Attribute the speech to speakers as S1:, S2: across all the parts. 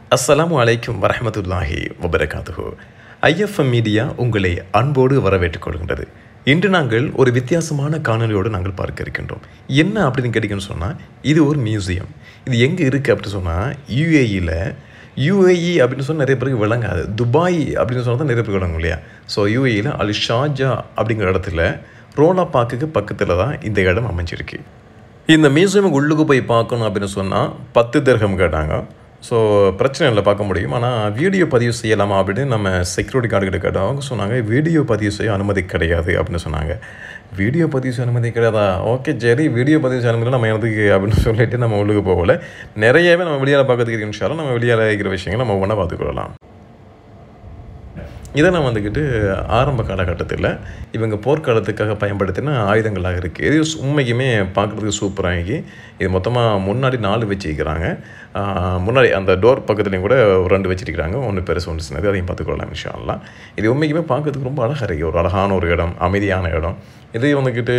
S1: அஸ்ஸலாமு அலைக்கும் வரஹமத்துல்லாஹி வபரகாத்துஹு ஐஎஃப்எம் மீடியா உங்களை அன்போடு வரவேற்றுக் கொள்கின்றது இன்று நாங்கள் ஒரு வித்தியாசமான காணொலியோடு நாங்கள் பார்க்க இருக்கின்றோம் என்ன அப்படின்னு கேட்டிங்கன்னு சொன்னால் இது ஒரு மியூசியம் இது எங்கே இருக்குது அப்படின்னு சொன்னால் யூஏஇயில் யூஏஇ அப்படின்னு சொன்னால் நிறைய பேருக்கு விளங்காது துபாய் அப்படின்னு சொன்னால் தான் நிறைய பேருக்கு விளங்கும் இல்லையா ஸோ யூஏஇயில் அல் ஷாஜா அப்படிங்கிற இடத்துல ரோலா பார்க்குக்கு பக்கத்தில் தான் இந்த இடம் அமைஞ்சிருக்கு இந்த மியூசியமுக்கு உள்ளுக்கு போய் பார்க்கணும் அப்படின்னு சொன்னால் பத்து திரகம் கேட்டாங்க ஸோ பிரச்சனை இல்லை பார்க்க முடியும் ஆனால் வீடியோ பதிவு செய்யலாமா அப்படின்னு நம்ம செக்யூரிட்டி கார்டுகிட்ட கேட்டோம் அவங்க சொன்னாங்க வீடியோ பதிவு செய்ய அனுமதி கிடையாது அப்படின்னு சொன்னாங்க வீடியோ பதிவு செய்ய அனுமதி கிடையாதா ஓகே சரி வீடியோ பதிவு செய்ய அனுமதி நம்ம எதுக்கு அப்படின்னு சொல்லிட்டு நம்ம உள்ளுக்கு போகல நிறையவே நம்ம வெளியால் பார்க்கறதுக்கு இன்ஷாலும் நம்ம வெளியால் இருக்கிற விஷயங்களை நம்ம ஒவ்வொன்றா பார்த்துக்கொள்ளலாம் இதெல்லாம் வந்துக்கிட்டு ஆரம்ப காலகட்டத்தில் இவங்க போர்க்காலத்துக்காக பயன்படுத்தின ஆயுதங்களாக இருக்குது இது உண்மைக்குமே பார்க்குறதுக்கு சூப்பராகி இது மொத்தமாக முன்னாடி நாலு வச்சுருக்கிறாங்க முன்னாடி அந்த டோர் பக்கத்துலேயும் கூட ஒரு ரெண்டு வச்சிருக்கிறாங்க ஒன்று பெருசு ஒன்று சின்னது அதையும் பார்த்துக்கொள்ளலாம் இன்ஷால்லாம் இது உண்மைக்குமே பார்க்கறதுக்கு ரொம்ப அழகாக இருக்குது ஒரு அழகான ஒரு இடம் அமைதியான இடம் இது வந்துக்கிட்டு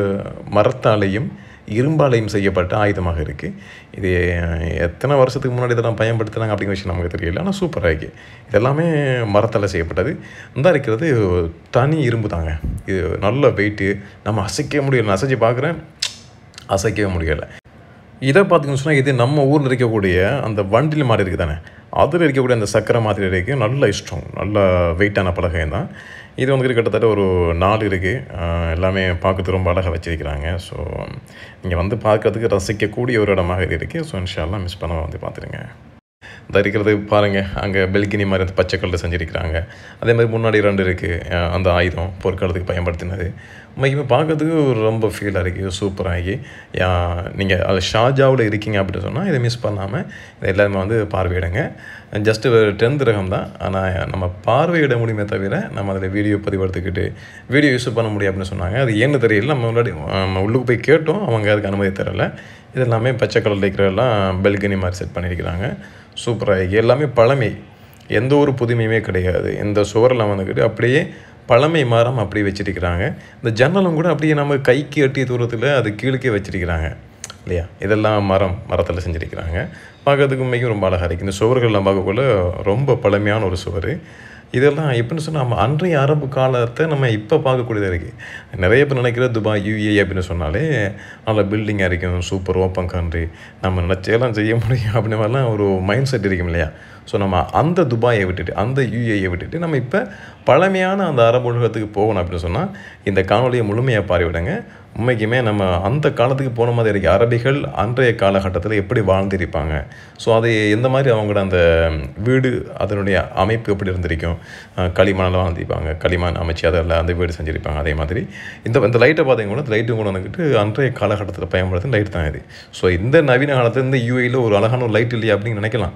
S1: மரத்தாலையும் இரும்பாலையும் செய்யப்பட்ட ஆயுதமாக இருக்குது இது எத்தனை வருஷத்துக்கு முன்னாடி இதெல்லாம் பயன்படுத்துனாங்க அப்படிங்கிற விஷயம் நமக்கு தெரியல ஆனால் சூப்பராக இருக்குது இதெல்லாமே மரத்தால் செய்யப்பட்டது இந்த இருக்கிறது தனி இரும்பு தாங்க இது நல்ல வெயிட்டு நம்ம அசைக்க முடியல அசைச்சு பார்க்குறேன் அசைக்கவே முடியலை இதை பார்த்தீங்கன்னு சொன்னால் இது நம்ம ஊரில் இருக்கக்கூடிய அந்த வண்டில் மாதிரி இருக்குது தானே அதில் இருக்கக்கூடிய அந்த சக்கரை மாதிரி இருக்குது நல்ல இஷ்டம் நல்ல வெயிட்டான பலகை தான் இது வந்து கிட்டத்தட்ட ஒரு நாலு இருக்குது எல்லாமே பார்க்கறதுக்கு ரொம்ப அழகாக வச்சிருக்கிறாங்க ஸோ இங்கே வந்து பார்க்கறதுக்கு ரசிக்கக்கூடிய ஒரு இடமாக இது இருக்குது ஸோ இன்ஷால்லாம் மிஸ் பண்ண வந்து பார்த்துருங்க இந்த இருக்கிறது பாருங்கள் அங்கே பெல்கினி மாதிரி அந்த பச்சைக்கல்லில் செஞ்சுருக்கிறாங்க அதே மாதிரி முன்னாடி ரெண்டு இருக்குது அந்த ஆயுதம் போர்க்காலத்துக்கு பயன்படுத்தினது உண்மைக்குமே பார்க்கறதுக்கு ரொம்ப ஃபீலாக இருக்குது சூப்பராகி நீங்கள் அது ஷாஜாவில் இருக்கீங்க அப்படின்னு சொன்னால் இதை மிஸ் பண்ணாமல் இதை எல்லாருமே வந்து பார்வையிடுங்க ஜஸ்ட்டு ஒரு டென்த் ரகம் தான் ஆனால் நம்ம பார்வையிட முடியுமே தவிர நம்ம அதில் வீடியோ பதிவெடுத்துக்கிட்டு வீடியோ யூஸ் பண்ண முடியும் அப்படின்னு சொன்னாங்க அது ஏன்னு தெரியல நம்ம முன்னாடி நம்ம உள்ளுக்கு போய் கேட்டோம் அவங்க அதுக்கு அனுமதி தரல இது எல்லாமே பச்சை கலரில் இருக்கிறதெல்லாம் பெல்கனி மாதிரி செட் பண்ணியிருக்கிறாங்க சூப்பராக எல்லாமே பழமை எந்த ஒரு புதுமையுமே கிடையாது இந்த சுவரெல்லாம் வந்துக்கிட்டு அப்படியே பழமை மாறாமல் அப்படியே வச்சிருக்கிறாங்க இந்த ஜன்னலும் கூட அப்படியே நம்ம கைக்கு எட்டிய தூரத்தில் அது கீழே வச்சிருக்கிறாங்க இல்லையா இதெல்லாம் மரம் மரத்தில் செஞ்சுருக்கிறாங்க பார்க்கறதுக்கு உண்மைக்கும் ரொம்ப அழகாக இருக்குது இந்த சுவர்கள்லாம் பார்க்கக்குள்ள ரொம்ப பழமையான ஒரு சுவர் இதெல்லாம் எப்படின்னு சொன்னால் நம்ம அன்றைய அரபு காலத்தை நம்ம இப்போ பார்க்கக்கூடியதாக இருக்குது நிறைய பேர் நினைக்கிற துபாய் யூஏ அப்படின்னு சொன்னாலே நல்ல பில்டிங்காக இருக்கும் சூப்பர் ஓப்பன் கண்ட்ரி நம்ம நினச்செல்லாம் செய்ய முடியும் அப்படின்னு மாதிரிலாம் ஒரு மைண்ட் செட் இருக்கும் இல்லையா ஸோ நம்ம அந்த துபாயை விட்டுட்டு அந்த யூஏயை விட்டுட்டு நம்ம இப்போ பழமையான அந்த அரபு உலகத்துக்கு போகணும் அப்படின்னு சொன்னால் இந்த காணொலியை முழுமையாக பாரிவிடுங்க உண்மைக்குமே நம்ம அந்த காலத்துக்கு போன மாதிரி இருக்குது அரபிகள் அன்றைய காலகட்டத்தில் எப்படி வாழ்ந்திருப்பாங்க ஸோ அது எந்த மாதிரி அவங்களோட அந்த வீடு அதனுடைய அமைப்பு எப்படி இருந்திருக்கும் களிமண்லாம் வாழ்ந்திருப்பாங்க களிமண் அமைச்சு அதில் அந்த வீடு செஞ்சுருப்பாங்க அதே மாதிரி இந்த இந்த லைட்டை பார்த்தீங்க கூட இந்த லைட்டு கூட வந்துக்கிட்டு அன்றைய காலகட்டத்தில் பயன்படுத்தும் லைட் தான் இது ஸோ இந்த நவீன காலத்தில் இந்த யூஏயில் ஒரு அழகான ஒரு லைட் இல்லையா அப்படின்னு நினைக்கலாம்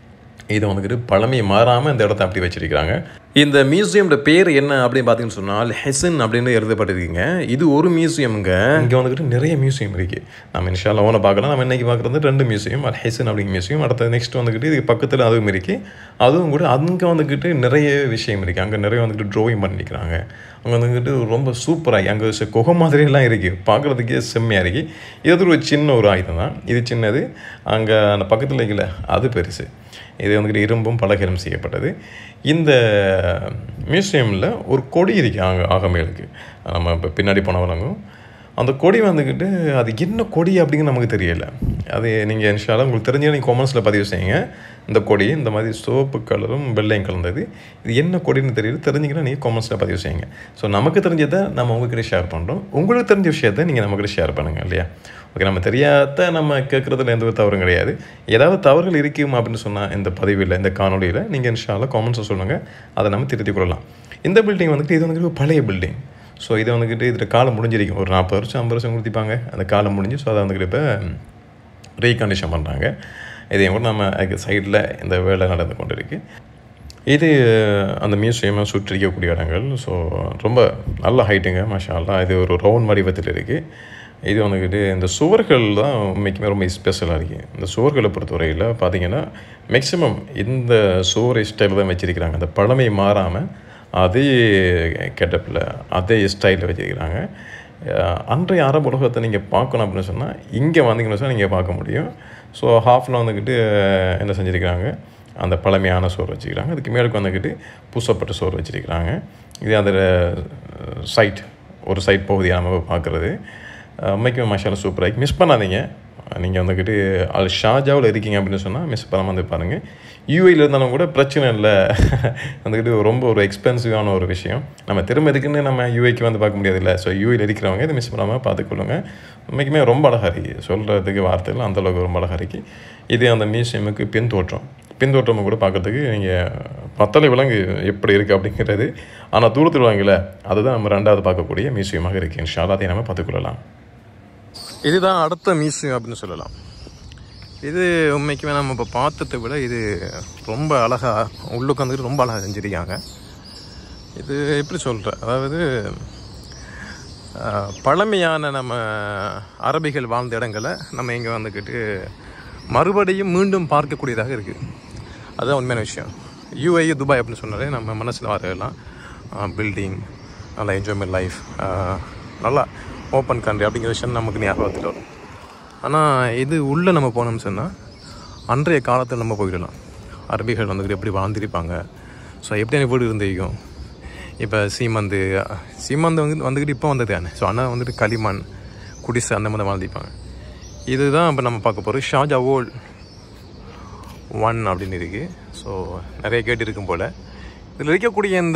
S1: இதை வந்துக்கிட்டு பழமை மாறாமல் இந்த இடத்த அப்படி வச்சிருக்கிறாங்க இந்த மியூசியமோட பேர் என்ன அப்படின்னு பார்த்தீங்கன்னு சொன்னால் ஹெசன் அப்படின்னு எழுதப்பட்டிருக்கீங்க இது ஒரு மியூசியமுங்க இங்கே வந்துக்கிட்டு நிறைய மியூசியம் இருக்குது நம்ம இன்ஷால்ல ஓன பார்க்கலாம் நம்ம இன்றைக்கி பார்க்குறது ரெண்டு மியூசியம் அது ஹெசன் அப்படிங்கிற மியூசியம் அடுத்த நெக்ஸ்ட் வந்துக்கிட்டு இது பக்கத்தில் அதுவும் இருக்குது அதுவும் கூட அங்கே வந்துக்கிட்டு நிறைய விஷயம் இருக்குது அங்கே நிறைய வந்துக்கிட்டு ட்ராயிங் பண்ணிக்கிறாங்க அங்கே வந்துக்கிட்டு ரொம்ப சூப்பராகி அங்கே குகை மாதிரியெல்லாம் இருக்குது பார்க்குறதுக்கே செம்மையாக இருக்குது இது ஒரு சின்ன ஒரு ஆயுதம் தான் இது சின்னது அங்கே அந்த பக்கத்தில் இருக்கல அது பெருசு இது வந்துக்கிட்டு இரும்பும் பலகரம் செய்யப்பட்டது இந்த மியூசியமில் ஒரு கொடி இருக்கு ஆக ஆகமேலுக்கு நம்ம இப்போ பின்னாடி போனவரங்கும் அந்த கொடி வந்துக்கிட்டு அது என்ன கொடி அப்படிங்கிறது நமக்கு தெரியல அது நீங்கள் இன்ஷாலாம் உங்களுக்கு தெரிஞ்ச நீங்கள் கொமர்ஸில் பதிவு செய்யுங்க இந்த கொடி இந்த மாதிரி சோப்பு கலரும் வெள்ளையும் கலந்தது இது என்ன கொடின்னு தெரியல தெரிஞ்சிங்கன்னா நீங்கள் கொமர்ஸில் பதிவு செய்யுங்க ஸோ நமக்கு தெரிஞ்சதை நம்ம உங்ககிட்ட ஷேர் பண்ணுறோம் உங்களுக்கு தெரிஞ்ச விஷயத்த நீங்கள் நம்மக்கிட்ட ஷேர் பண்ணுங்கள் இல்லையா ஓகே நம்ம தெரியாத நம்ம கேட்குறதுல எந்த ஒரு தவறும் கிடையாது ஏதாவது தவறுகள் இருக்கும் அப்படின்னு சொன்னால் இந்த பதிவில் இந்த காணொலியில் நீங்கள் இன்ஷால்லாம் காமெண்ட்ஸை சொல்லுங்கள் அதை நம்ம திருத்திக் கொள்ளலாம் இந்த பில்டிங் வந்துட்டு இது வந்துட்டு பழைய பில்டிங் ஸோ இதை வந்துக்கிட்டு இதில் காலம் முடிஞ்சிருக்கும் ஒரு நாற்பது வருஷம் ஐம்பது வருஷம் கொடுத்திப்பாங்க அந்த காலம் முடிஞ்சு ஸோ அதை வந்துக்கிட்டு இப்போ ரீகண்டிஷன் பண்ணுறாங்க இதையும் கூட நம்ம அதுக்கு சைடில் இந்த வேலை நடந்து கொண்டு இருக்குது இது அந்த மியூசியமை சுற்றி இருக்கக்கூடிய இடங்கள் ஸோ ரொம்ப நல்ல ஹைட்டுங்க மாஷா அல்லா இது ஒரு ரவுண்ட் வடிவத்தில் இருக்குது இது வந்துக்கிட்டு இந்த சுவர்கள் தான் உண்மைக்குமே ரொம்ப ஸ்பெஷலாக இருக்குது இந்த சுவர்களை பொறுத்தவரையில் பார்த்தீங்கன்னா மேக்ஸிமம் இந்த சுவர் ஸ்டைலில் தான் வச்சுருக்கிறாங்க அந்த பழமை மாறாமல் அதே கெட்டப்பில் அதே ஸ்டைலில் வச்சுருக்கிறாங்க அன்றைய அரபு உலகத்தை நீங்கள் பார்க்கணும் அப்படின்னு சொன்னால் இங்கே வந்தீங்கன்னு சொன்னால் நீங்கள் பார்க்க முடியும் ஸோ ஹாஃபில் வந்துக்கிட்டு என்ன செஞ்சுருக்கிறாங்க அந்த பழமையான சோறு வச்சுக்கிறாங்க அதுக்கு மேலுக்கு வந்துக்கிட்டு பூசப்பட்ட சோறு வச்சுருக்கிறாங்க இது அந்த சைட் ஒரு சைட் பகுதியாக நம்ம பார்க்குறது உண்மைக்குமே மசாலா சூப்பராக மிஸ் பண்ணாதீங்க நீங்கள் வந்துக்கிட்டு அது ஷாஜாவில் இருக்கீங்க அப்படின்னு சொன்னால் மிஸ் பண்ணாமல் வந்து பாருங்கள் யூஏயில் இருந்தாலும் கூட பிரச்சனை இல்லை வந்துக்கிட்டு ரொம்ப ஒரு எக்ஸ்பென்சிவான ஒரு விஷயம் நம்ம திரும்ப இதுக்குன்னு நம்ம யூஏக்கு வந்து பார்க்க முடியாது இல்லை ஸோ யூஏயில் இருக்கிறவங்க இதை மிஸ் பண்ணாமல் பார்த்துக்கொள்ளுங்க உண்மைக்குமே ரொம்ப அழகாக இருக்குது சொல்கிறதுக்கு வார்த்தைகள் அந்தளவுக்கு ரொம்ப அழகாக இருக்குது இது அந்த மியூசியமுக்கு பின்தோற்றம் பின்தோற்றமும் கூட பார்க்குறதுக்கு நீங்கள் பத்தலை விலங்கு எப்படி இருக்குது அப்படிங்கிறது ஆனால் தூரத்தில் வாங்கல அதுதான் நம்ம ரெண்டாவது பார்க்கக்கூடிய மியூசியமாக இருக்குது இன்ஷால்லா அதை நம்ம பார்த்துக்கொள்ளலாம் இதுதான் அடுத்த மியூசியம் அப்படின்னு சொல்லலாம் இது உண்மைக்குமே நம்ம இப்போ பார்த்ததை விட இது ரொம்ப அழகாக உள்ளுக்கு வந்துட்டு ரொம்ப அழகாக செஞ்சுருக்காங்க இது எப்படி சொல்கிற அதாவது அஹ், பழமையான நம்ம அரபிகள் வாழ்ந்த இடங்களை நம்ம இங்கே வந்துக்கிட்டு மறுபடியும் மீண்டும் பார்க்கக்கூடியதாக இருக்குது அதுதான் உண்மையான விஷயம் யூஏ துபாய் அப்படின்னு சொன்னாலே நம்ம மனசில் வரலாம் பில்டிங் நல்லா என்ஜாய்மெண்ட் லைஃப் நல்லா ஓப்பன் கண்ட்ரி அப்படிங்கிற விஷயம் நமக்கு ஞாபகத்தில் வரும் ஆனால் இது உள்ளே நம்ம போனோம்னு சொன்னால் அன்றைய காலத்தில் நம்ம போயிடலாம் அரபிகள் வந்துக்கிட்டு எப்படி வாழ்ந்திருப்பாங்க ஸோ எப்படி எனக்கு வீடு இருந்திருக்கும் இப்போ சீமந்து சீமந்து வந்து வந்துக்கிட்டு இப்போ வந்தது தானே ஸோ ஆனால் வந்துட்டு களிமண் குடிசை அந்த மாதிரி வாழ்ந்திருப்பாங்க இதுதான் இப்போ நம்ம பார்க்க போகிறோம் ஷாஜா ஓல் ஒன் அப்படின்னு இருக்குது ஸோ நிறைய கேட்டு இருக்கும் போல் இதில் இருக்கக்கூடிய இந்த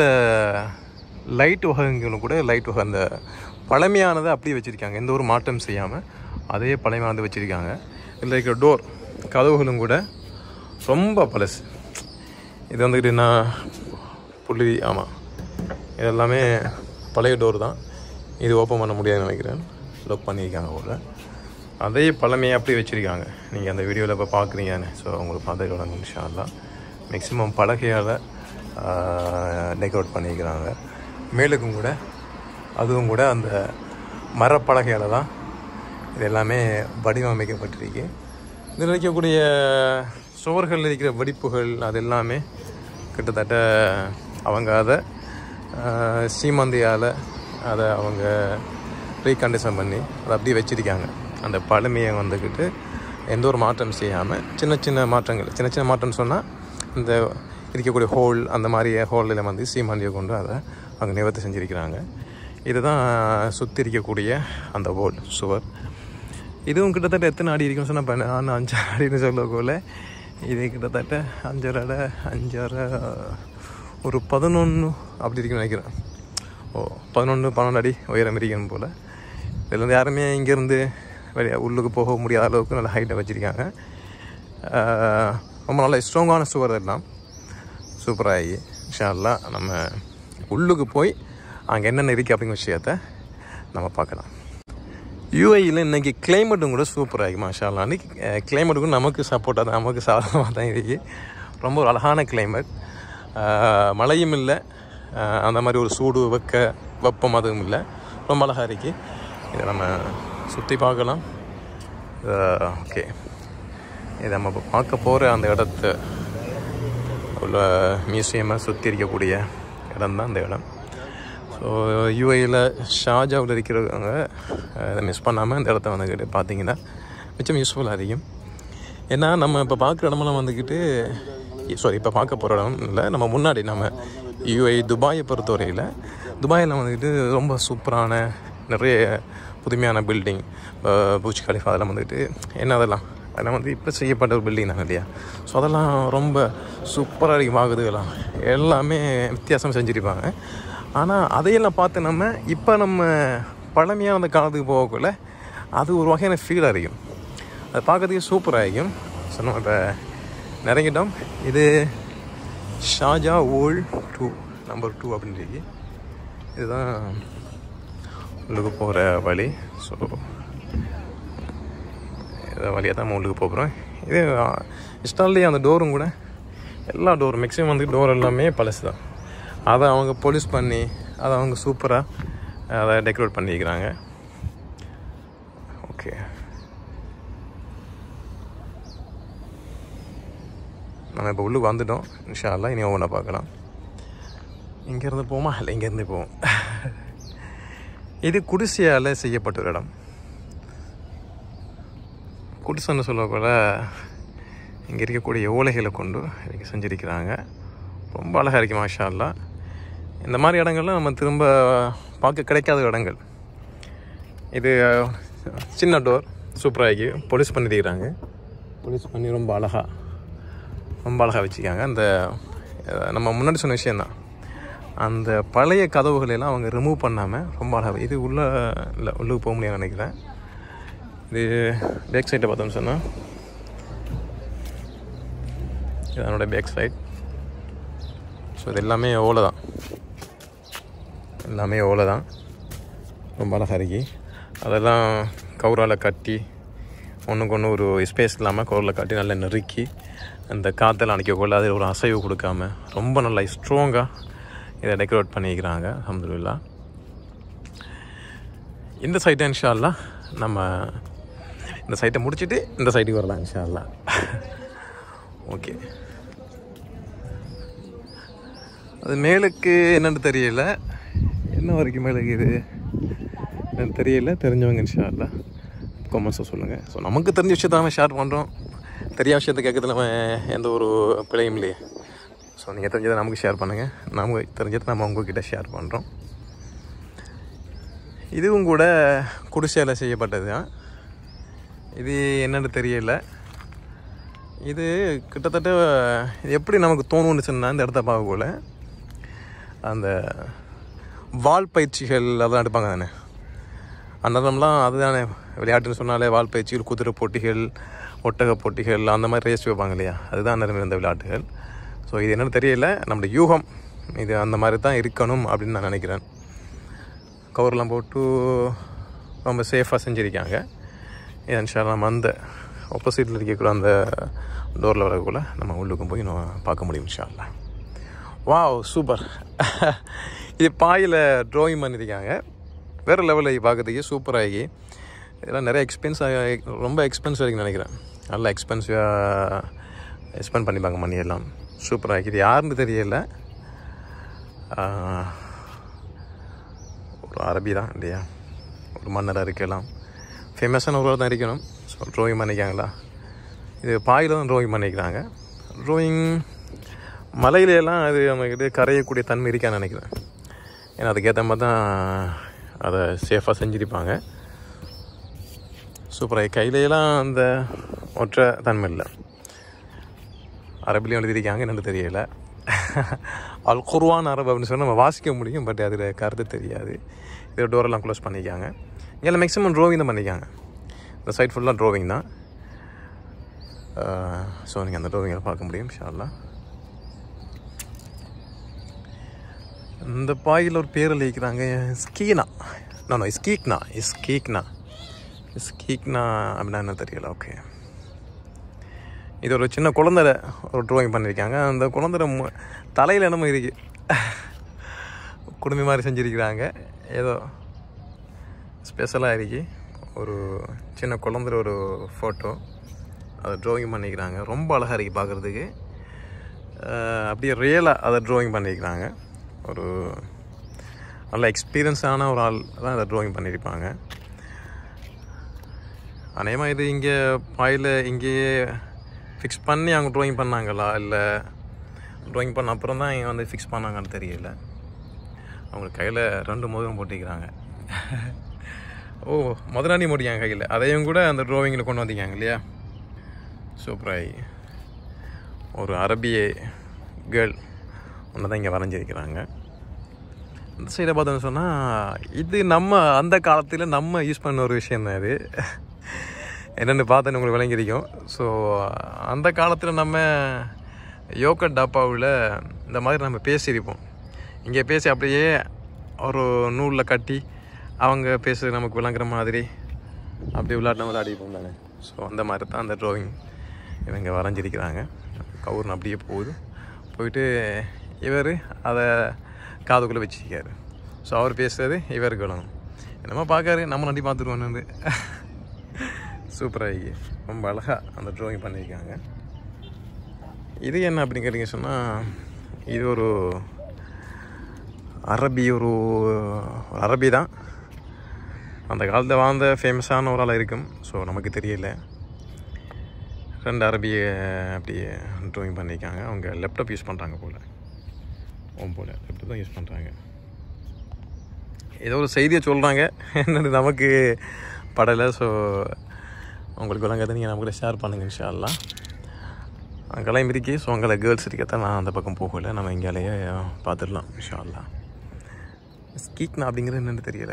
S1: லைட் வகைகளும் கூட லைட் வகை அந்த பழமையானதை அப்படியே வச்சுருக்காங்க எந்த ஒரு மாற்றம் செய்யாமல் அதே பழமையானதை வச்சுருக்காங்க இதில் இருக்கிற டோர் கதவுகளும் கூட ரொம்ப பழசு இது வந்துக்கிட்டு நான் புள்ளி ஆமாம் இது எல்லாமே பழைய டோர் தான் இது ஓப்பன் பண்ண முடியாதுன்னு நினைக்கிறேன் லாக் பண்ணியிருக்காங்க போல் அதே பழமையை அப்படியே வச்சுருக்காங்க நீங்கள் அந்த வீடியோவில் இப்போ பார்க்குறீங்கன்னு ஸோ உங்களுக்கு பார்த்து விளங்கும் இன்ஷால்லாம் மேக்ஸிமம் பலகையால் டெக்கரேட் பண்ணியிருக்கிறாங்க மேலுக்கும் கூட அதுவும் கூட அந்த மரப்பலகையால் தான் இது எல்லாமே வடிவமைக்கப்பட்டிருக்கு இதில் இருக்கக்கூடிய சுவர்களில் இருக்கிற வெடிப்புகள் அது எல்லாமே கிட்டத்தட்ட அவங்க அதை சீமந்தியால் அதை அவங்க ரீகண்டிஷன் பண்ணி அதை அப்படியே வச்சிருக்காங்க அந்த பழமையை வந்துக்கிட்டு எந்த ஒரு மாற்றம் செய்யாமல் சின்ன சின்ன மாற்றங்கள் சின்ன சின்ன மாற்றம்னு சொன்னால் இந்த இருக்கக்கூடிய ஹோல் அந்த மாதிரி ஹோலில் வந்து சீமாந்தியை கொண்டு அதை அவங்க நிவர்த்தி செஞ்சுருக்கிறாங்க இதுதான் சுற்றி இருக்கக்கூடிய அந்த ஹோல் சுவர் இதுவும் கிட்டத்தட்ட எத்தனை அடி இருக்குன்னு சொன்னால் இப்போ நான் அஞ்சு அடின்னு சொல்லக்குள்ள இது கிட்டத்தட்ட அஞ்சரை அடை அஞ்சரை ஒரு பதினொன்று அப்படி இருக்குன்னு நினைக்கிறேன் ஓ பதினொன்று பன்னெண்டு அடி உயரம் இருக்கணும் போல் இதில் வந்து யாருமே இங்கேருந்து வெளியே உள்ளுக்கு போக முடியாத அளவுக்கு நல்ல ஹைட்டை வச்சுருக்காங்க ரொம்ப நல்ல ஸ்ட்ராங்கான சுவர் எல்லாம் சூப்பராகி இன்ஷால்லா நம்ம உள்ளுக்கு போய் அங்கே என்னென்ன இருக்குது அப்படிங்கிற விஷயத்த நம்ம பார்க்கலாம் யூஐயில் இன்றைக்கி கிளைமேட்டும் கூட சூப்பராகி மாஷால்லா அன்றைக்கி கிளைமேட்டுக்கும் நமக்கு சப்போர்ட்டாக தான் நமக்கு சாதகமாக தான் இருக்கு ரொம்ப ஒரு அழகான கிளைமேட் மழையும் இல்லை அந்த மாதிரி ஒரு சூடு வெக்க வெப்பம் அதுவும் இல்லை ரொம்ப அழகாக இருக்கு இதை நம்ம சுற்றி பார்க்கலாம் ஓகே இதை நம்ம இப்போ பார்க்க போகிற அந்த இடத்த உள்ள மியூசியமை சுற்றி இருக்கக்கூடிய இடம் தான் இந்த இடம் ஸோ யூஏயில் ஷாஜாவில் இருக்கிறவங்க இதை மிஸ் பண்ணாமல் இந்த இடத்த வந்துக்கிட்டு பார்த்தீங்கன்னா மிச்சம் யூஸ்ஃபுல்லாக இருக்கும் ஏன்னா நம்ம இப்போ பார்க்குற இடமெல்லாம் வந்துக்கிட்டு சாரி இப்போ பார்க்க போகிற இடம் இல்லை நம்ம முன்னாடி நம்ம யூஐ துபாயை பொறுத்தவரையில் துபாயில் வந்துக்கிட்டு ரொம்ப சூப்பரான நிறைய புதுமையான பில்டிங் பூச் கலிஃபா அதெல்லாம் வந்துக்கிட்டு என்ன அதெல்லாம் அதெல்லாம் வந்து இப்போ செய்யப்பட்ட ஒரு பில்டிங் தானே இல்லையா ஸோ அதெல்லாம் ரொம்ப சூப்பராக இருக்கும் ஆகுதுலாம் எல்லாமே வித்தியாசம் செஞ்சுருப்பாங்க ஆனால் அதையெல்லாம் பார்த்து நம்ம இப்போ நம்ம பழமையான அந்த காலத்துக்கு போகக்குள்ள அது ஒரு வகையான ஃபீலாக இருக்கும் அது பார்க்கறதுக்கு சூப்பராக இருக்கும் ஸோ நம்ம இப்போ நெருங்கிட்டோம் இது ஷாஜா ஓல் டூ நம்பர் டூ அப்படின்னு இருக்கு இதுதான் உள்ளுக்கு போகிற வழி ஸோ இதை வழியாக தான் நம்ம உள்ளுக்கு போகிறோம் இது இன்ஸ்டால்லே அந்த டோரும் கூட எல்லா டோரும் மேக்ஸிமம் வந்து டோர் எல்லாமே பழசு தான் அதை அவங்க பொலிஸ் பண்ணி அதை அவங்க சூப்பராக அதை டெக்கரேட் பண்ணிக்கிறாங்க ஓகே நம்ம இப்போ உள்ளுக்கு வந்துட்டோம் இன்ஷால்லாம் இனி ஒவ்வொன்றா பார்க்கலாம் இங்கேருந்து போமா இல்லை இங்கேருந்து போவோம் இது குடிசையால் செய்யப்பட்ட ஒரு இடம் குடிசைன்னு சொல்லக்கூட இங்கே இருக்கக்கூடிய ஓலைகளை கொண்டு இங்கே செஞ்சுருக்கிறாங்க ரொம்ப அழகாக இருக்கு மாஷா அல்லா இந்த மாதிரி இடங்கள்லாம் நம்ம திரும்ப பார்க்க கிடைக்காத இடங்கள் இது சின்ன டோர் சூப்பராகி பொலிஸ் பண்ணியிருக்கிறாங்க பொலிஸ் பண்ணி ரொம்ப அழகாக ரொம்ப அழகாக வச்சுருக்காங்க அந்த அஹ், நம்ம முன்னாடி சொன்ன விஷயந்தான் அந்த பழைய கதவுகளை எல்லாம் அவங்க ரிமூவ் பண்ணாமல் ரொம்ப அழகாக இது உள்ள இல்லை உள்ளுக்கு போக முடியாதுன்னு நினைக்கிறேன் இது பேக் சைட்டை பார்த்தோம்னு சொன்னால் இது அதனோட பேக் சைட் ஸோ இது எல்லாமே ஓலை தான் எல்லாமே ஓலை தான் ரொம்ப அழகாக இருக்கு அதெல்லாம் கவுரால் கட்டி ஒன்றுக்கு ஒன்று ஒரு ஸ்பேஸ் இல்லாமல் கவுரில் கட்டி நல்லா நெருக்கி அந்த காற்றெல்லாம் அணைக்கக்குள்ள அது ஒரு அசைவு கொடுக்காம ரொம்ப நல்லா ஸ்ட்ராங்காக இதை டெக்கரேட் பண்ணிக்கிறாங்க அல்ஹம்துலில்லா இந்த சைட்டை இன்ஷா அல்லாஹ் நம்ம இந்த சைட்டை முடிச்சுட்டு இந்த சைட்டுக்கு வரலாம் இன்ஷா அல்லாஹ் ஓகே அது மேலுக்கு என்னன்னு தெரியல என்ன வரைக்கும் மேலுக்கு இது என்னன்னு தெரியல தெரிஞ்சவங்க இன்ஷா அல்லாஹ் கமெண்ட்ஸை சொல்லுங்கள் ஸோ நமக்கு தெரிஞ்ச விஷயத்த நம்ம ஷேர் பண்ணுறோம் தெரியாத விஷயத்தை கேட்கறது நம்ம எந்த ஒரு பிழையும் இல்லையே ஸோ நீங்கள் தெரிஞ்சதை நமக்கு ஷேர் பண்ணுங்கள் நமக்கு தெரிஞ்சதை நம்ம உங்ககிட்ட ஷேர் பண்ணுறோம் இதுவும் கூட குடிசையில் செய்யப்பட்டது தான் இது என்னன்னு தெரியல இது கிட்டத்தட்ட இது எப்படி நமக்கு தோணுன்னு சொன்னால் இந்த இடத்த பார்க்கக்குள்ள அந்த வால் பயிற்சிகள் அதெல்லாம் எடுப்பாங்க தானே அன்னதம்லாம் அதுதானே விளையாட்டுன்னு சொன்னாலே வால் பயிற்சிகள் குதிரை போட்டிகள் ஒட்டக போட்டிகள் அந்த மாதிரி ரேஸ் வைப்பாங்க இல்லையா அதுதான் அன்னதம் இருந்த விளையாட்டுகள் ஸோ இது என்னன்னு தெரியல நம்முடைய யூகம் இது அந்த மாதிரி தான் இருக்கணும் அப்படின்னு நான் நினைக்கிறேன் கவர்லாம் போட்டு ரொம்ப சேஃபாக செஞ்சுருக்காங்க இது இன்ஷால்லா நம்ம அந்த ஆப்போசிட்டில் இருக்கக்கூடிய அந்த டோரில் வரக்குள்ள நம்ம உள்ளுக்கும் போய் நம்ம பார்க்க முடியும் இன்ஷால்லா வாவ் சூப்பர் இது பாயில் ட்ராயிங் பண்ணியிருக்காங்க வேறு லெவலில் பார்க்கறதுக்கு சூப்பராகி இதெல்லாம் நிறைய எக்ஸ்பென்ஸ் ரொம்ப எக்ஸ்பென்சிவ் இருக்குன்னு நினைக்கிறேன் நல்லா எக்ஸ்பென்சிவாக ஸ்பெண்ட் பண்ணிப்பாங்க மணி எல்லாம் சூப்பராக இது யாருன்னு தெரியல ஆஹ், ஒரு அரபி தான் இல்லையா ஒரு மன்னராக இருக்கலாம் ஃபேமஸான ஒரு தான் இருக்கணும் ஸோ ட்ராயிங் பண்ணிக்காங்களா இது பாயில் தான் ட்ராயிங் பண்ணிக்கிறாங்க ட்ராயிங் மலையிலெல்லாம் அது நம்மக்கிட்ட கரையக்கூடிய தன்மை இருக்கான்னு நினைக்கிறேன் ஏன்னா அதுக்கேற்ற மாதிரி தான் அதை சேஃபாக செஞ்சுருப்பாங்க சூப்பராக கையிலெல்லாம் அந்த ஒற்றை தன்மை இல்லை அரபிலையும் எழுதியிருக்காங்க என்னன்னு தெரியல அல் குர்வான் அரபு அப்படின்னு சொன்னால் நம்ம வாசிக்க முடியும் பட் அதில் கருத்து தெரியாது இது டோரெல்லாம் க்ளோஸ் பண்ணிக்காங்க இதில் மேக்ஸிமம் ட்ரோவிங் தான் பண்ணிக்காங்க இந்த சைட் ஃபுல்லாக ட்ரோவிங் தான் ஸோ நீங்கள் அந்த ட்ரோவிங்கை பார்க்க முடியும் ஷால்லாம் இந்த பாயில் ஒரு பேர் எழுதிக்கிறாங்க ஸ்கீனா நான் ஸ்கீக்னா ஸ்கீக்னா ஸ்கீக்னா அப்படின்னா என்ன தெரியல ஓகே இது ஒரு சின்ன குழந்தை ஒரு ட்ராயிங் பண்ணியிருக்காங்க அந்த குழந்தை தலையில் என்னமோ இருக்கு குடுமி மாதிரி செஞ்சுருக்கிறாங்க ஏதோ ஸ்பெஷலாக இருக்கு ஒரு சின்ன குழந்தை ஒரு ஃபோட்டோ அதை ட்ராயிங் பண்ணிக்கிறாங்க ரொம்ப அழகாக இருக்குது பார்க்குறதுக்கு அப்படியே ரியலாக அதை ட்ராயிங் பண்ணியிருக்கிறாங்க ஒரு நல்ல எக்ஸ்பீரியன்ஸான ஒரு ஆள் தான் அதை ட்ராயிங் பண்ணியிருப்பாங்க அநேகமாக இது இங்கே பாயில் இங்கேயே ஃபிக்ஸ் பண்ணி அவங்க ட்ராயிங் பண்ணாங்களா இல்லை ட்ராயிங் பண்ண அப்புறம் தான் இங்கே வந்து ஃபிக்ஸ் பண்ணாங்கன்னு தெரியல அவங்க கையில் ரெண்டு மோதிரம் போட்டிக்கிறாங்க ஓ முதலாண்டி முடியாங்க கையில் அதையும் கூட அந்த ட்ராயிங்கில் கொண்டு வந்திருக்காங்க இல்லையா சூப்பராகி ஒரு அரபிய கேர்ள் ஒன்று தான் இங்கே வரைஞ்சிருக்கிறாங்க இந்த சைடை பார்த்தோம்னு சொன்னால் இது நம்ம அந்த காலத்தில் நம்ம யூஸ் பண்ண ஒரு விஷயம் தான் இது என்னென்னு பார்த்தேன்னு உங்களுக்கு விளங்கிருக்கும் ஸோ அந்த காலத்தில் நம்ம யோகட் டப்பாவில் இந்த மாதிரி நம்ம பேசியிருப்போம் இங்கே பேசி அப்படியே ஒரு நூலில் கட்டி அவங்க பேச நமக்கு விளங்குற மாதிரி அப்படி விளையாடின விளையாடிப்போம் தானே ஸோ அந்த மாதிரி தான் அந்த ட்ராயிங் இவங்க வரைஞ்சிருக்கிறாங்க கவுர்னு அப்படியே போகுது போயிட்டு இவர் அதை காதுக்குள்ளே வச்சிருக்காரு ஸோ அவர் பேசுறது இவருக்கு விளங்கும் என்னமோ பார்க்காரு நம்ம நடி பார்த்துருவோன்னு சூப்பராகி ரொம்ப அழகாக அந்த ட்ராயிங் பண்ணியிருக்காங்க இது என்ன அப்படின்னு கேட்டிங்க சொன்னால் இது ஒரு அரபி ஒரு ஒரு அரபி தான் அந்த காலத்தில் வாழ்ந்த ஃபேமஸான ஒரு ஆளாக இருக்கும் ஸோ நமக்கு தெரியல ரெண்டு அரபிய அப்படியே ட்ராயிங் பண்ணியிருக்காங்க அவங்க லேப்டாப் யூஸ் பண்ணுறாங்க போல் ஓம் போல் லேப்டாப் தான் யூஸ் பண்ணுறாங்க ஏதோ ஒரு செய்தியை சொல்கிறாங்க என்னது நமக்கு படலை ஸோ உங்களுக்கு விளங்காத நீங்கள் நமக்கு ஷேர் பண்ணுங்கள் இன்ஷால்லாம் அங்கெல்லாம் இருக்கி ஸோ அங்கே கேர்ள்ஸ் இருக்கத்தான் நான் அந்த பக்கம் போகல நம்ம இங்கேயே பார்த்துடலாம் இன்ஷால்லா ஸ்கீக்னா அப்படிங்கிறது என்னன்னு தெரியல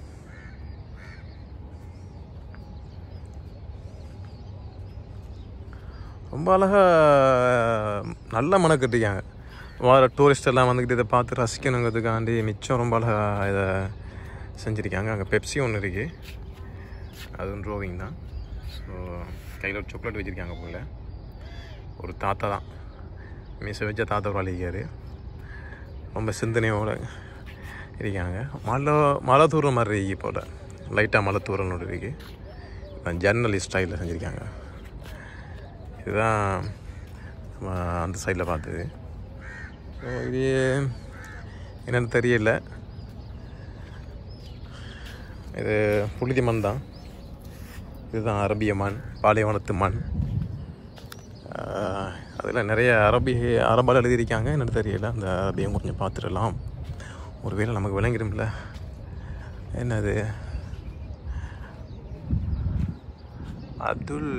S1: ரொம்ப அழகாக நல்ல மனம் கட்டிக்காங்க வர டூரிஸ்ட் எல்லாம் வந்துக்கிட்டு இதை பார்த்து ரசிக்கணுங்கிறதுக்காண்டி மிச்சம் ரொம்ப அழகாக இதை செஞ்சுருக்காங்க அங்கே பெப்சி ஒன்று இருக்குது அதுவும் ட்ரோவிங் தான் ஸோ கையில் ஒரு சாக்லேட் வச்சுருக்காங்க போல் ஒரு தாத்தா தான் மீச வச்ச தாத்தா ஒரு அழிக்காரு ரொம்ப சிந்தனையோடு இருக்காங்க மழை மழை தூர மாதிரி இருக்கு போல் லைட்டாக மழை தூரல் இருக்கு இப்போ ஜன்னல் ஸ்டைலில் செஞ்சுருக்காங்க இதுதான் நம்ம அந்த சைடில் பார்த்தது ஸோ இது என்னென்னு தெரியல இது புழுதி மண் தான் இதுதான் அரபிய மண் பாலைவனத்து மண் அதில் நிறைய அரபி அரபால் எழுதியிருக்காங்க என்னன்னு தெரியல அந்த அரபியம் கொஞ்சம் பார்த்துடலாம் ஒருவேளை நமக்கு விளங்கிடும்ல என்னது அதுல்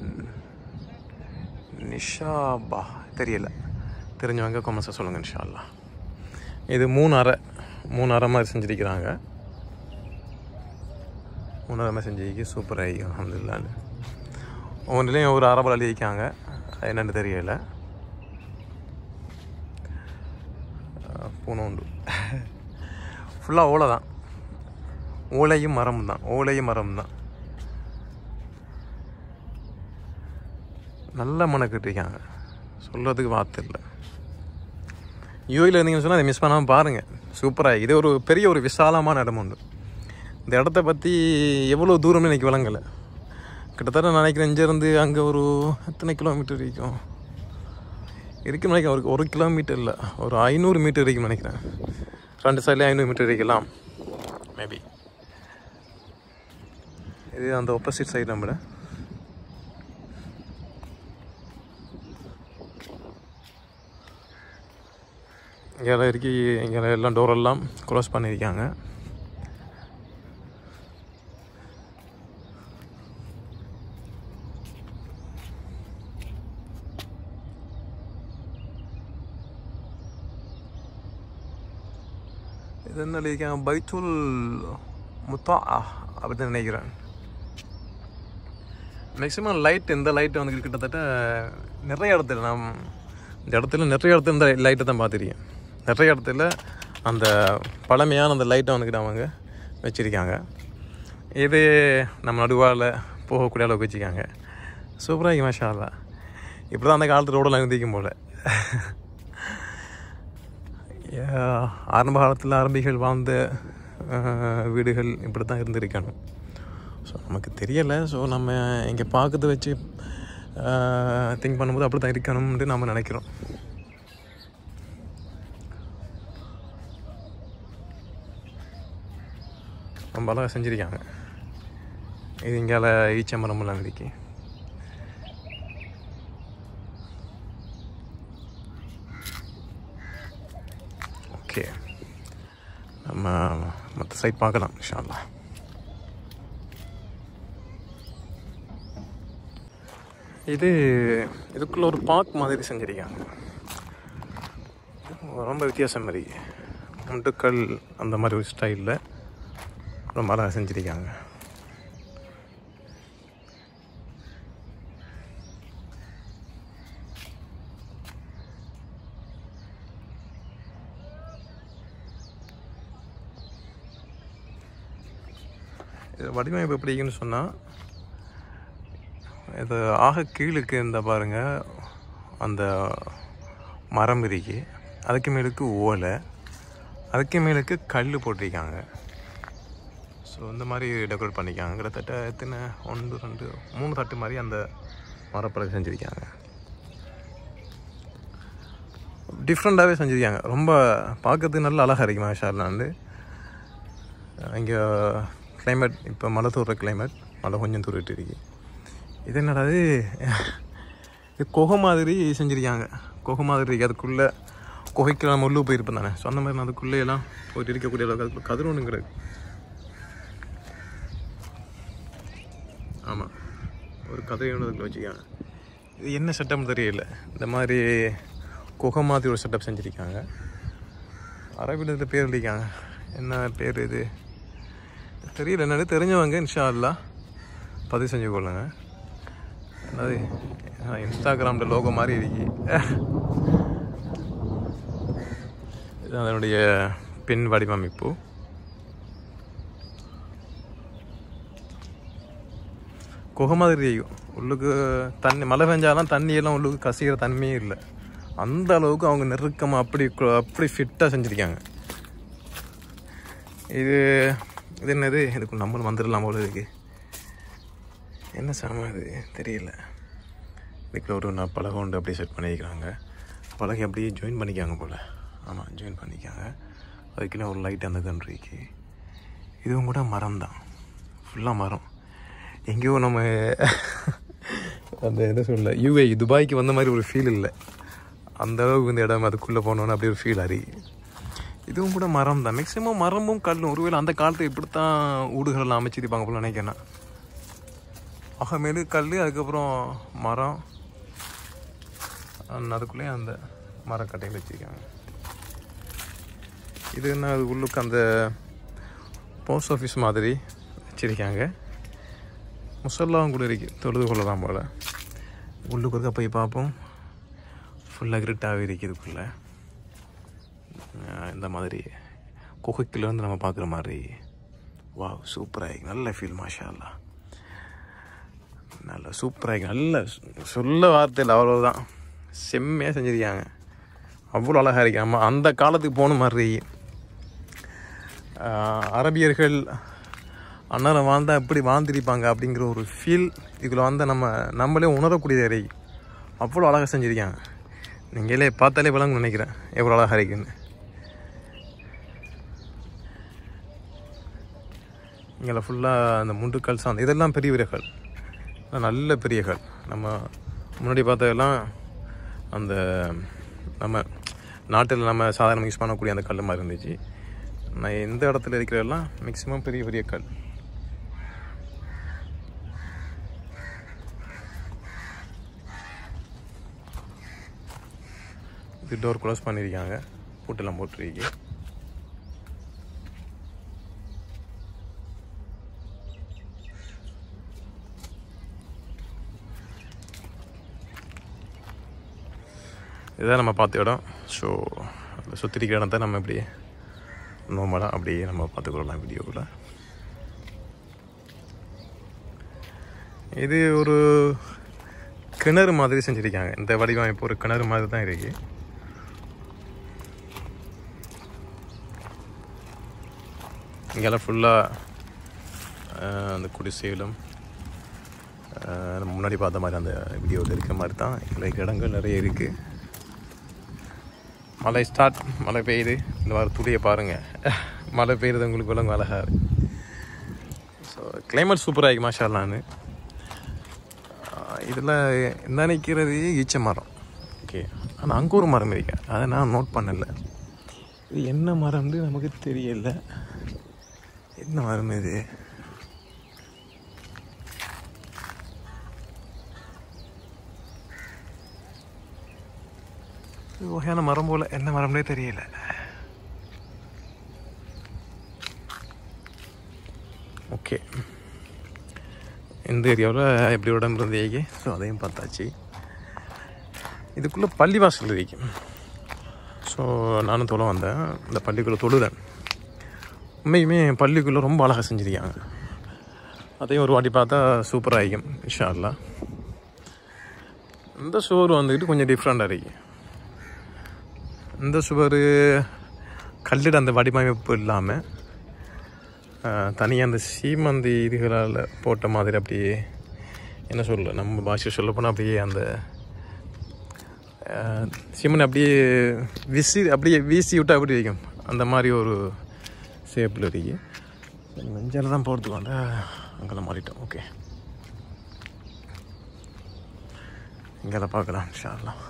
S1: நிஷாபா தெரியல தெரிஞ்சவங்க கொமர்ஸாக சொல்லுங்கள் இன்ஷால்லா இது மூணு அறை மூணு அறை மாதிரி செஞ்சுருக்கிறாங்க மூணு அறை மாதிரி செஞ்சுருக்கு சூப்பர் ஆகி அலமதுல்லான்னு ஒவ்வொன்றிலையும் ஒரு அரபல் எழுதியிருக்காங்க அது என்னென்னு தெரியல பூனை உண்டு ஃபுல்லாக ஓலை தான் ஓலையும் மரம் தான் ஓலையும் மரம் தான் நல்ல மனக்கிட்டிருக்காங்க சொல்கிறதுக்கு வார்த்தை இல்லை யூஏயில் இருந்தீங்கன்னு சொன்னால் அதை மிஸ் பண்ணாமல் பாருங்கள் சூப்பராக இது ஒரு பெரிய ஒரு விசாலமான இடம் உண்டு இந்த இடத்த பற்றி எவ்வளோ தூரம்னு எனக்கு விளங்கலை கிட்டத்தட்ட நினைக்கிறேன் இங்கேருந்து அங்கே ஒரு எத்தனை கிலோமீட்டர் இருக்கும் இருக்குன்னு நினைக்கிறேன் ஒரு ஒரு கிலோமீட்டர் இல்லை ஒரு ஐநூறு மீட்டர் இருக்குன்னு நினைக்கிறேன் ரெண்டு சைட்லேயும் ஐநூறு மீட்டர் இருக்கலாம் மேபி இது அந்த ஆப்போசிட் சைடு நம்மள இங்கே இருக்கு இங்கே எல்லாம் டோரெல்லாம் க்ளோஸ் பண்ணியிருக்காங்க இது என்ன எழுதியிருக்காங்க பைத்துல் முத்தா அப்படின்னு நினைக்கிறேன் மேக்ஸிமம் லைட் இந்த லைட் வந்து கிட்டத்தட்ட நிறைய இடத்துல நான் இந்த இடத்துல நிறைய இடத்துல இந்த லைட்டை தான் பார்த்துருக்கேன் நிறைய இடத்துல அந்த பழமையான அந்த லைட்டை வந்துக்கிட்டு அவங்க வச்சுருக்காங்க இது நம்ம நடுவால் போகக்கூடிய அளவுக்கு வச்சுருக்காங்க சூப்பராக மாஷா அல்லா இப்படி தான் அந்த காலத்து ரோடெல்லாம் இருந்திருக்கும் போல் ஆரம்ப காலத்தில் அரபிகள் வாழ்ந்த வீடுகள் இப்படி தான் இருந்திருக்கணும் ஸோ நமக்கு தெரியலை ஸோ நம்ம இங்கே பார்க்கறத வச்சு திங்க் பண்ணும்போது அப்படி தான் இருக்கணும்னு நம்ம நினைக்கிறோம் ரொம்ப அழகாக செஞ்சுருக்காங்க இது இங்கால ஈச்ச மரமெல்லாம் இருக்கு ஓகே நம்ம மற்ற சைட் பார்க்கலாம் இன்ஷால்லா இது இதுக்குள்ள ஒரு பார்க் மாதிரி செஞ்சிருக்காங்க ரொம்ப வித்தியாசம் மாதிரி முண்டுக்கல் அந்த மாதிரி ஒரு ஸ்டைலில் ரொம்ப அழகாக செஞ்சுருக்காங்க இது வடிவமைப்பு எப்படின்னு சொன்னால் இது ஆக கீழுக்கு இந்த பாருங்க அந்த மரம் இருக்கு அதுக்கு மேலுக்கு ஓலை அதுக்கு மேலுக்கு கல் போட்டிருக்காங்க ஸோ இந்த மாதிரி டெக்கரேட் பண்ணிக்காங்க கிட்டத்தட்ட எத்தனை ஒன்று ரெண்டு மூணு தட்டு மாதிரி அந்த மரப்பலகை செஞ்சுருக்காங்க டிஃப்ரெண்ட்டாகவே செஞ்சுருக்காங்க ரொம்ப பார்க்கறதுக்கு நல்ல அழகாக இருக்கு மாஷாலாண்டு இங்கே கிளைமேட் இப்போ மழை தூர கிளைமேட் மழை கொஞ்சம் தூரிட்டு இருக்கு இது என்னடா இது இது குகை மாதிரி செஞ்சுருக்காங்க குகை மாதிரி இருக்கு அதுக்குள்ளே குகைக்கு நம்ம உள்ளே போயிருப்போம் தானே ஸோ அந்த மாதிரி நான் அதுக்குள்ளே எல்லாம் போயிட்டு இருக்கக்கூடிய அளவுக்கு அதுக்குள்ள கதிர் ஒன்று கிடக்கு ஆமாம் ஒரு கதை ஒன்று அதுக்குள்ள வச்சுருக்காங்க இது என்ன செட்டப்னு தெரியல இந்த மாதிரி குகை மாதிரி ஒரு செட்டப் செஞ்சுருக்காங்க அரபியில் இதில் பேர் எழுதிக்காங்க என்ன பேர் இது தெரியல என்னது தெரிஞ்சவங்க இன்ஷா அல்லா பதிவு செஞ்சு கொள்ளுங்க என்னது இன்ஸ்டாகிராமில் லோகோ மாதிரி இருக்கு இது அதனுடைய பின் வடிவமைப்பு குகை மாதிரி இருக்கும் உள்ளுக்கு தண்ணி மழை பெஞ்சாலும் தண்ணியெல்லாம் உள்ளுக்கு கசிகிற தன்மையே இல்லை அந்த அளவுக்கு அவங்க நெருக்கமாக அப்படி கு- அப்படி ஃபிட்டாக செஞ்சுருக்காங்க இது இது என்னது இதுக்கு நம்மளும் வந்துடலாம் போல இருக்கு என்ன சாமா இது தெரியல இதுக்குள்ள ஒரு நான் பலகை உண்டு அப்படியே செட் பண்ணியிருக்கிறாங்க பலகை அப்படியே ஜாயின் பண்ணிக்காங்க போல் ஆமாம் ஜாயின் பண்ணிக்காங்க அதுக்குள்ள ஒரு லைட் அந்த கன்றிக்கு இதுவும் கூட மரம் தான் ஃபுல்லாக மரம் எங்கேயோ நம்ம அந்த என்ன சொல்ல யூஏ துபாய்க்கு வந்த மாதிரி ஒரு ஃபீல் இல்லை அந்த அளவுக்கு இந்த இடம் அதுக்குள்ளே போனோன்னு அப்படி ஒரு ஃபீல் அறி இதுவும் கூட மரம் தான் மேக்ஸிமம் மரமும் கல்லும் ஒருவேளை அந்த காலத்து இப்படித்தான் ஊடுகளெல்லாம் அமைச்சிருப்பாங்க போல நினைக்கிறேன் அகமேலு கல் அதுக்கப்புறம் மரம் அண்ட் அதுக்குள்ளேயே அந்த மரக்கட்டையில் வச்சுருக்காங்க இது என்ன அது உள்ளுக்கு அந்த போஸ்ட் ஆஃபீஸ் மாதிரி வச்சுருக்காங்க முசல்லாவும் கூட இருக்கு தொழுது கொள்ளலாம் போல் உள்ளுக்கு இருக்க போய் பார்ப்போம் ஃபுல்லாக கிரிட்டாகவே இருக்கு இதுக்குள்ளே அஹ் இந்த மாதிரி குகைக்குள்ளேருந்து நம்ம பார்க்குற மாதிரி வா சூப்பராக இருக்கு நல்ல ஃபீல் மாஷா அல்லா நல்ல சூப்பராக இருக்கு நல்ல சொ- சொல்ல வார்த்தையில் அவ்வளோதான் செம்மையாக செஞ்சுருக்காங்க அவ்வளோ அழகாக இருக்கு நம்ம அந்த காலத்துக்கு போன மாதிரி இருக்கு. ஆஹ் அரபியர்கள் அன்னரம் வாழ்ந்தால் எப்படி வாழ்ந்திருப்பாங்க அப்படிங்கிற ஒரு ஃபீல் இதுக்குள்ள வந்து நம்ம நம்மளே உணரக்கூடியது இருக்கு அவ்வளோ அழகாக செஞ்சுருக்காங்க நீங்களே பார்த்தாலே விளங்கும் நினைக்கிறேன் எவ்வளோ அழகாக இருக்குன்னு இங்கே ஃபுல்லாக அந்த முண்டுக்கல் சார்ந்த இதெல்லாம் பெரிய பெரிய கல் ஆனா நல்ல பெரிய கல் நம்ம முன்னாடி பார்த்ததெல்லாம் அந்த நம்ம நாட்டில் நம்ம சாதாரண யூஸ் பண்ணக்கூடிய அந்த கல் மாதிரி இருந்துச்சு நான் எந்த இடத்துல இருக்கிறதெல்லாம் மேக்ஸிமம் பெரிய பெரிய கல் இது டோர் க்ளோஸ் பண்ணியிருக்காங்க பூட்டெல்லாம் போட்டிருக்கு இதுதான் நம்ம பார்த்த இடம் ஸோ அந்த சுற்றி இருக்கிற இடத்த நம்ம இப்படி நார்மலாக அப்படியே நம்ம பார்த்துக்கொள்ளலாம் வீடியோவில் இது ஒரு கிணறு மாதிரி செஞ்சுருக்காங்க இந்த வடிவமைப்பு ஒரு கிணறு மாதிரி தான் இருக்கு இங்கெல்லாம் ஃபுல்லாக அந்த குடிசையிலும் அஹ், நம்ம முன்னாடி பார்த்த மாதிரி அந்த வீடியோவில் இருக்கிற மாதிரி தான் எங்களுக்கு இடங்கள் நிறைய இருக்குது மழை ஸ்டார்ட் மழை பெய்யுது இந்த மாதிரி துளியை பாருங்கள் மழை பெய்யுறது உங்களுக்கு விலங்கு அழகாக இருக்கு ஸோ கிளைமேட் சூப்பராக இருக்கு மாஷாலான்னு இதில் என்ன நிற்கிறது ஈச்ச மரம் ஓகே ஆனால் அங்கே ஒரு மரம் இருக்கு அதை நான் நோட் பண்ணல இது என்ன மரம்னு நமக்கு தெரியல என்ன மரம் இது இது வகையான மரம் போல என்ன மரம்னே தெரியல ஓகே இந்த ஏரியாவில் எப்படி இடம் இருந்தேங்க ஸோ அதையும் பார்த்தாச்சு இதுக்குள்ளே பள்ளிவாசல் இருக்கு ஸோ நானும் தொலை வந்தேன் இந்த பள்ளிக்குள்ளே தொழுதேன் உண்மையுமே பள்ளிக்குள்ளே ரொம்ப அழகாக செஞ்சுருக்காங்க அதையும் ஒரு வாட்டி பார்த்தா சூப்பராக இருக்கும் இன்ஷா அல்லாஹ் இந்த சுவர் வந்துக்கிட்டு கொஞ்சம் டிஃப்ரெண்ட்டாக இருக்கு இந்த சுவர் கல்லிட அந்த வடிவமைப்பு இல்லாமல் தனியாக அந்த சீமந்தி இதுகளால் போட்ட மாதிரி அப்படியே என்ன சொல்ல நம்ம பாஷை சொல்ல போனால் அப்படியே அந்த சீமன் அப்படியே விசி அப்படியே வீசி விட்டா அப்படி வைக்கும் அந்த மாதிரி ஒரு ஷேப்பில் இருக்கு நெஞ்சால தான் போகிறதுக்கு வந்தா அங்கெல்லாம் மாறிட்டோம் ஓகே இங்கே பார்க்கலாம் ஷார்லாம்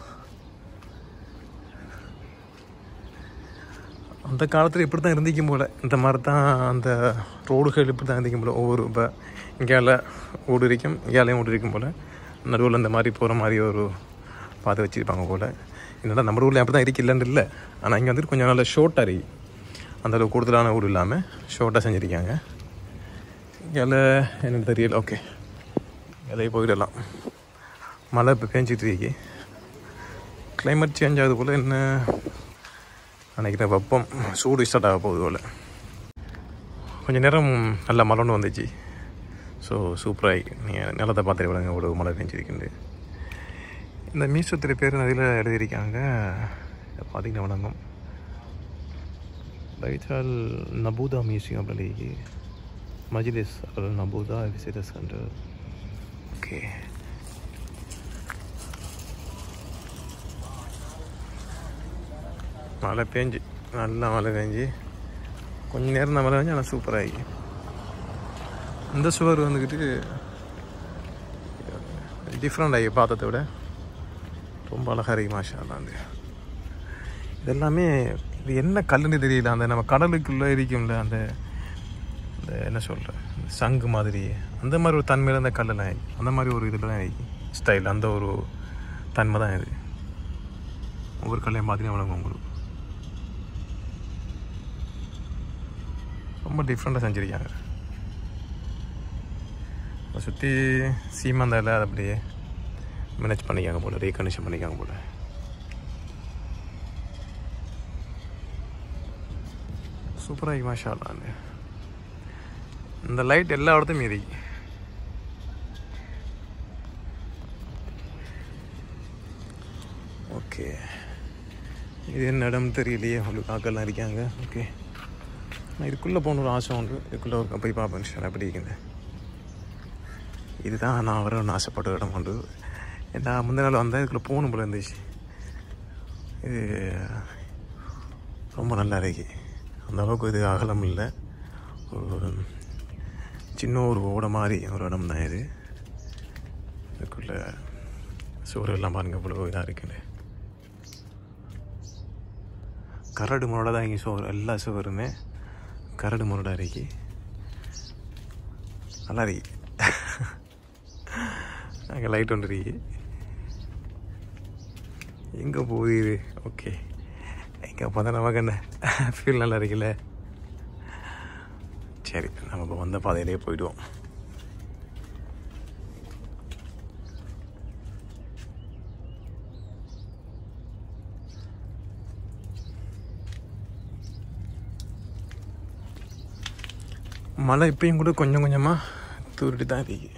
S1: அந்த காலத்தில் இப்படி தான் இருந்திக்கும் போல் இந்த மாதிரி தான் அந்த ரோடுகள் இப்படி தான் இருந்திக்கும் போல் ஒவ்வொரு இப்போ இங்கேயால ஓடு இருக்கும் இங்கேயாலையும் ஓடு இருக்கும் போல் நடுவில் இந்த மாதிரி போகிற மாதிரி ஒரு பாதை வச்சுருப்பாங்க போல் என்னடா நம்ம ஊரில் அப்படி தான் இருக்கு இல்லைன்னு இல்லை ஆனால் இங்கே வந்துட்டு கொஞ்சம் நல்லா ஷோர்ட்டாக இருக்கு அந்த அளவுக்கு கூடுதலான ஊர் இல்லாமல் ஷோர்ட்டாக செஞ்சுருக்காங்க இதில் என்னன்னு தெரியல ஓகே இலையை போயிடலாம் மழை இப்போ பேஞ்சிட்டு இருக்கு கிளைமேட் சேஞ்ச் ஆகுது போல் என்ன நினைக்கிறேன் வெப்பம் சூடு ஸ்டார்ட் ஆக போகுது போல் கொஞ்சம் நேரம் நல்ல மழை ஒன்று வந்துச்சு ஸோ சூப்பராகி நீங்கள் நிலத்தை பார்த்துட்டு விடுங்க ஒரு மழை பெஞ்சிருக்குண்டு இந்த மீசத்திர பேர் அதில் எழுதியிருக்காங்க பார்த்தீங்கன்னா வணங்கம் பைத்தால் நபூதா மியூசியம் அப்படி Majlis Al Nabooda visitor centre okay மழை பேஞ்சு நல்லா மழை பேஞ்சு கொஞ்ச நேரம் தான் மழை பெஞ்சு ஆனால் சூப்பராகி இந்த சுவர் வந்துக்கிட்டு டிஃப்ரெண்ட் ஆகி பார்த்ததை விட ரொம்ப அழகாக இருக்கு மாஷா அல்லாஹ் வந்து இதெல்லாமே இது என்ன கல்லுன்னு தெரியல அந்த நம்ம கடலுக்குள்ளே இருக்கும்ல அந்த அந்த என்ன சொல்கிறேன் சங்கு மாதிரி அந்த மாதிரி ஒரு தன்மையில் அந்த கல்லெல்லாம் இருக்கு அந்த மாதிரி ஒரு இதில் தான் இருக்கு ஸ்டைல் அந்த ஒரு தன்மை தான் இது ஒவ்வொரு கல்லையும் பார்த்தீங்கன்னா வழங்கும் உங்களுக்கு ரொம்ப டிஃப்ரெண்ட்டாக செஞ்சுருக்காங்க அதை சுற்றி சீமந்தால அதை அப்படியே மேனேஜ் பண்ணிக்காங்க போல் ரீகண்டிஷன் பண்ணிக்காங்க போல் சூப்பராகி மாஷா அல்லான்னு இந்த லைட் எல்லா இடத்தையும் மீறி ஓகே இது என்ன இடம் தெரியலையே உங்களுக்கு ஆக்கெல்லாம் இருக்காங்க ஓகே நான் இதுக்குள்ளே போகணும் ஒரு ஆசை உண்டு இதுக்குள்ளே ஒரு போய் பார்ப்பேன் சார் அப்படி இருக்குது இதுதான் நான் வரணும்னு ஆசைப்பட்ட இடம் உண்டு நான் முந்தின நாள் வந்தேன் இதுக்குள்ளே போகணும் போல இருந்துச்சு இது ரொம்ப நல்லா இருக்கு அந்த அளவுக்கு இது அகலம் இல்லை ஒரு சின்ன ஒரு ஓட மாதிரி ஒரு இடம் தான் இது இதுக்குள்ளே சுவர் எல்லாம் பாருங்க இவ்வளோ இதாக இருக்குன்னு கரடு முரடாக தான் இங்கே சுவர் எல்லா சுவருமே கரடு முரடாக இருக்கு நல்லா இருக்கு அங்கே லைட் ஒன்று இருக்கு எங்கே போகுது ஓகே எங்கே பார்த்தா நமக்கு என்ன ஃபீல் நல்லா இருக்குல்ல சரி நம்ம இப்போ வந்த பாதையிலே போயிடுவோம் மழை இப்பயும் கூட கொஞ்சம் கொஞ்சமாக தூரிட்டு தான் இருக்கு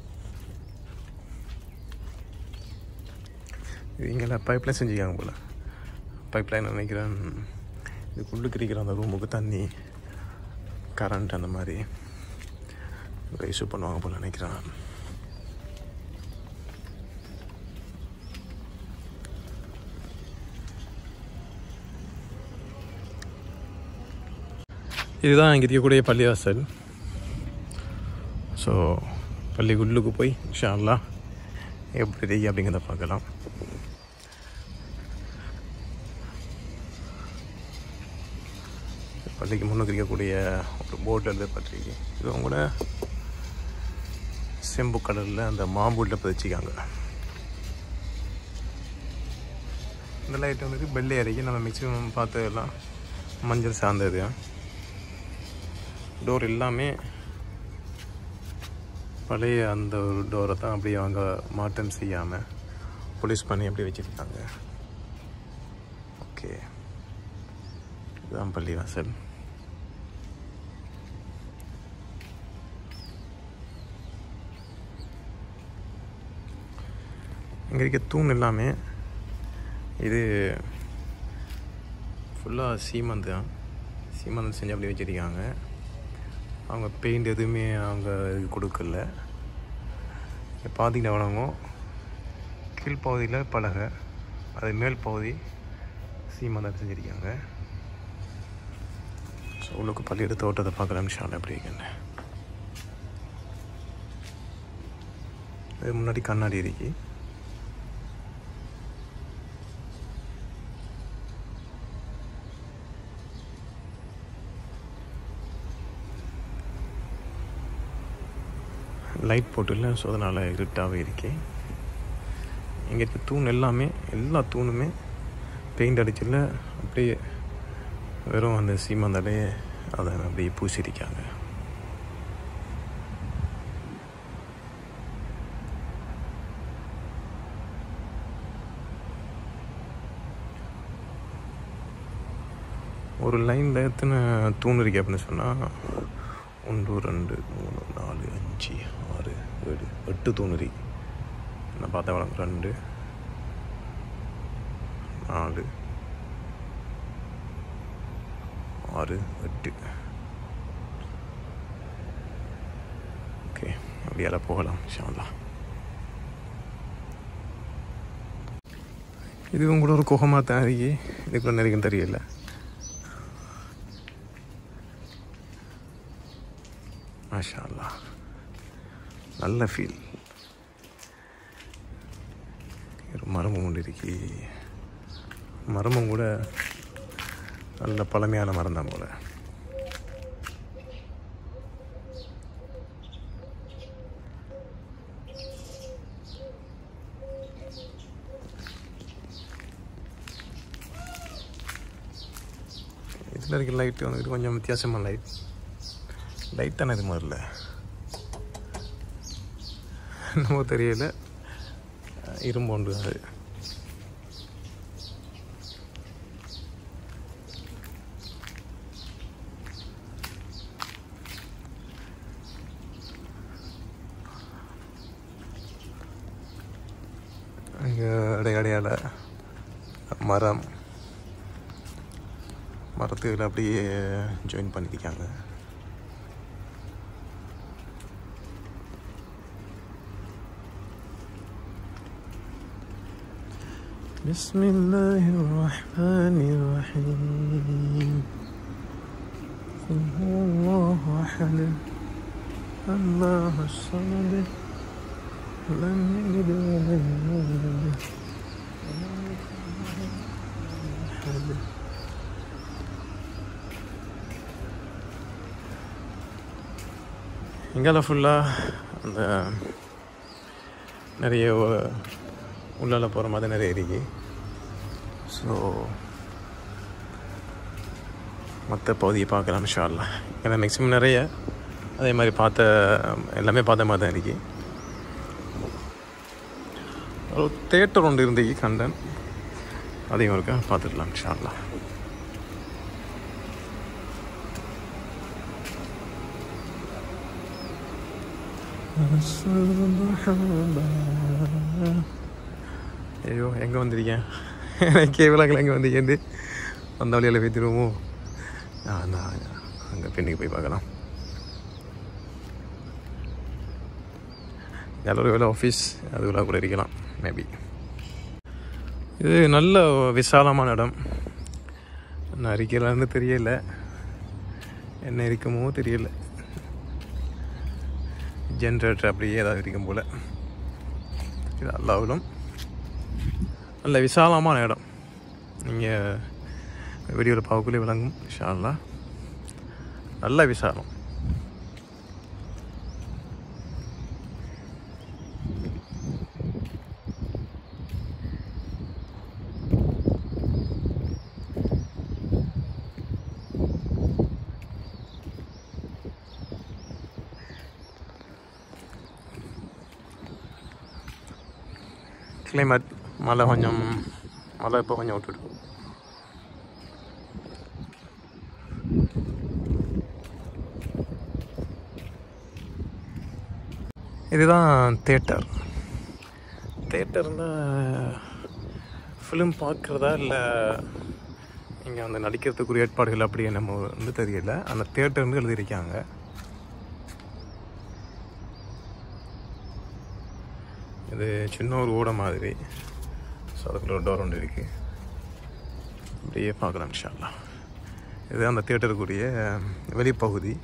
S1: இது இங்கே பைப் லைன் செஞ்சுக்காங்க போல் பைப் லைன் நினைக்கிறேன் இதுக்குள்ளுக்கு இருக்கிற அந்த ரூமுக்கு தண்ணி கரண்ட் அந்த மாதிரி இஷ்யூ பண்ணுவாங்க போல் நினைக்கிறேன் நான். இதுதான் இங்கே இருக்கக்கூடிய பள்ளிவாசல் ஸோ பள்ளிக்குள்ளுக்கு போய் இன்ஷா அல்லாஹ் எப்படி இருக்கு அப்படிங்கிறத பார்க்கலாம் பள்ளிக்கு முன்னுக்கு இருக்கக்கூடிய ஒரு போட் எழுத பட்டிருக்கு இது அவங்களோட செம்பு கடலில் அந்த மாம்பூட்டில் பதிச்சிக்காங்க இந்த லைட் வந்துட்டு வெள்ளை அறைக்கு நம்ம மேக்ஸிமம் பார்த்ததெல்லாம் மஞ்சள் சார்ந்தது டோர் எல்லாமே பழைய அந்த ஒரு டோரை தான் அப்படியே அவங்க மாற்றம் செய்யாமல் போலீஸ் பண்ணி அப்படி வச்சுருக்காங்க ஓகே இதுதான் பள்ளிவாசல் இங்கே இருக்க தூண் எல்லாமே இது ஃபுல்லாக சீமந்து தான் சீமந்து செஞ்சு அப்படி வச்சுருக்காங்க அவங்க பெயிண்ட் எதுவுமே அவங்க இது கொடுக்கல இங்க பார்த்தீங்கன்னா வழங்கும் கீழ்ப்பகுதியில் பலகை அது மேல் பகுதி சீமந்தம் செஞ்சுருக்காங்க ஸோ உள்ளுக்கு பள்ளியோட தோட்டத்தை பார்க்கலாம் ஷால் எப்படி இருக்குன்னு இது முன்னாடி கண்ணாடி இருக்கு லைட் போட்டுல ஸோ அதனால் இருட்டாகவே இருக்கேன் இங்கே இருக்க தூண் எல்லாமே எல்லா தூணுமே பெயிண்ட் அடிச்சில் அப்படியே வெறும் அந்த சீமந்தாலே அதை அப்படியே பூசிருக்காங்க ஒரு லைனில் எத்தனை தூண் இருக்கு அப்படின்னு சொன்னால் ஒன்று ரெண்டு மூணு நாலு அஞ்சு ஆறு ஏழு எட்டு தூண் இருக்கு நான் பார்த்த வளம் ரெண்டு நாலு ஆறு எட்டு ஓகே அப்படியால போகலாம் ஷாலா இதுவும் கூட ஒரு குகமாக தான் இருக்கு இதுக்குள்ள நிறைய தெரியல மாஷா அல்லா நல்ல ஃபீல் ஒரு மரமும் கொண்டு இருக்கு மரமும் கூட நல்ல பழமையான மரம் தான் போல இதில் இருக்க லைட்டு வந்துட்டு கொஞ்சம் வித்தியாசமான லைட் லைட் தானே இது மாதிரில என்னமோ தெரியல இரும்பொண்டு அது இங்கே இடையடையால மரம் மரத்துகளை அப்படியே ஜாயின் பண்ணியிருக்காங்க بسم الله الرحمن الرحيم قل هو الله أحد الله الصمد لم يلد ولم يولد ولم يكن له أحد இங்கால ஃபுல்லாக அந்த நிறைய உ- உள்ளால போகிற மாதிரி நிறைய இருக்கு ஸோ மற்ற பகுதியை பார்க்கலாம் ஷால்லாம் ஏன்னா மேக்ஸிமம் நிறைய அதே மாதிரி பார்த்த எல்லாமே பார்த்த மாதிரி தான் இருக்கு ஒரு தேட்டர் ஒன்று இருந்தது கண்டன் அதையும் இருக்கா பார்த்துக்கலாம் ஷால்லாம் ஐயோ எங்கே வந்திருக்கேன் எனக்கே விளக்கில் எங்கே வந்திருக்கேன் அந்த வழியில் பேத்திடுவோமோ நான் அங்கே பெண்ணுக்கு போய் பார்க்கலாம் நல்ல ஒரு வேலை ஆஃபீஸ் அதுவெல்லாம் கூட இருக்கலாம் மேபி இது நல்ல விசாலமான இடம் நான் இருக்கலான்னு தெரியல என்ன இருக்குமோ தெரியல ஜென்ரேட்டர் அப்படியே ஏதாவது இருக்கும் போல் இது அல்லாவிலும் நல்ல விசாலமான இடம் நீங்கள் வீடியோவில் பார்க்கக்குள்ளே விளங்கும் ஷால்லா நல்ல விசாலம் கிளைமேட் மழை கொஞ்சம் மழை இப்போ கொஞ்சம் விட்டுட்டு இதுதான் தேட்டர் தேட்டர்னா ஃபிலிம் பார்க்குறதா இல்லை இங்கே வந்து நடிக்கிறதுக்குரிய ஏற்பாடுகள் அப்படி நம்ம வந்து தெரியல அந்த தேட்டர்னு எழுதியிருக்காங்க இது சின்ன ஒரு ஓடை மாதிரி ஸோ அதுக்குள்ள ஒரு டோர் ஒன்று இருக்குது அப்படியே பார்க்கலாம் இன்ஷால்லா இது அந்த தியேட்டருக்குரிய வெளிப்பகுதி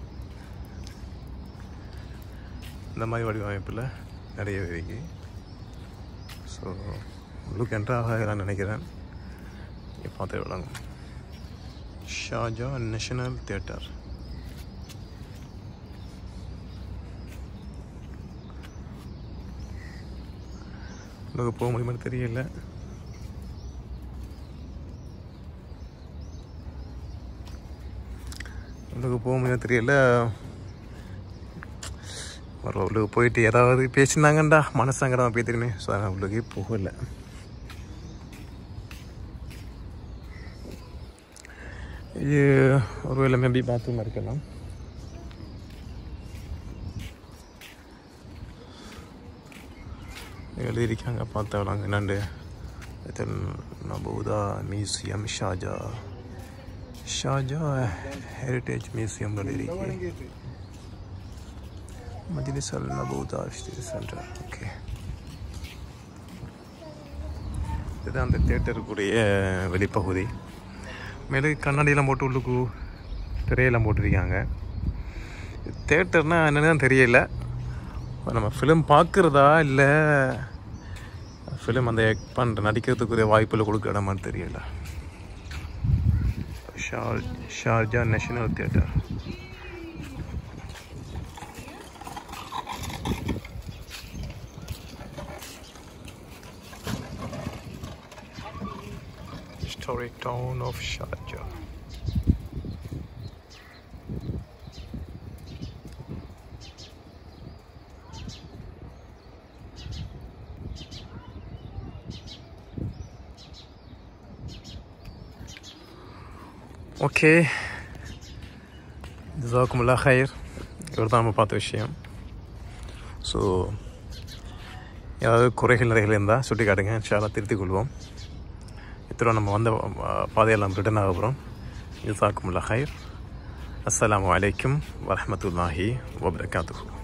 S1: இந்த மாதிரி வடிவமைப்பில் நிறைய இருக்கு ஸோ உள்ளுக்கு என்ட்ராக நான் நினைக்கிறேன் இங்கே பார்த்து விளங்கும் ஷாஜா நேஷனல் தியேட்டர் உள்ளுக்கு போக முடியுமான்னு தெரியல உள்ளுக்கு போக முடியுமா தெரியல வரல உள்ளுக்கு போயிட்டு ஏதாவது பேசினாங்கண்டா மனசங்கடம் போய் தெரியுமே ஸோ அதனால் உள்ளுக்கே போகல இது ஒருவேளை மேபி பாத்ரூம் இருக்கலாம் எழுதியிருக்காங்க பார்த்தவளாங்க என்னண்டு இதன் நபூதா மியூசியம் ஷாஜா ஷாஜா ஹெரிட்டேஜ் மியூசியம் எழுதியிருக்கு மஜ்லிஸ் அல் நபூதா சென்டர் ஓகே இதுதான் அந்த தேட்டருக்குரிய வெளிப்பகுதி மேலே கண்ணாடியெல்லாம் போட்டு உள்ளுக்கு திரையெல்லாம் போட்டிருக்காங்க தேட்டர்னா என்னன்னு தான் தெரியல நம்ம ஃபிலிம் பார்க்குறதா இல்லை ஃபிலிம் அந்த ஆக்ட் பண்ணுற நடிக்கிறதுக்குரிய வாய்ப்பில் கொடுக்குற இடமான்னு தெரியல ஷார் Sharjah national theatre Historic town of Sharjah. Okay ஜாக்குமுல்லா ஹயர் இவர் தான் நம்ம பார்த்த விஷயம் ஸோ ஏதாவது குறைகள் நிறைகள் இருந்தால் சுட்டி காட்டுங்க இன்ஷால்லாம் திருத்திக் கொள்வோம் இத்தனை நம்ம வந்த அஹ், பாதையெல்லாம் ரிட்டர்ன் ஆக போகிறோம் ஜாக்குமுல்லா ஹயர் அஸ்ஸலாமு அலைக்கும் வரஹ்மத்துல்லாஹி வபரகாத்துஹு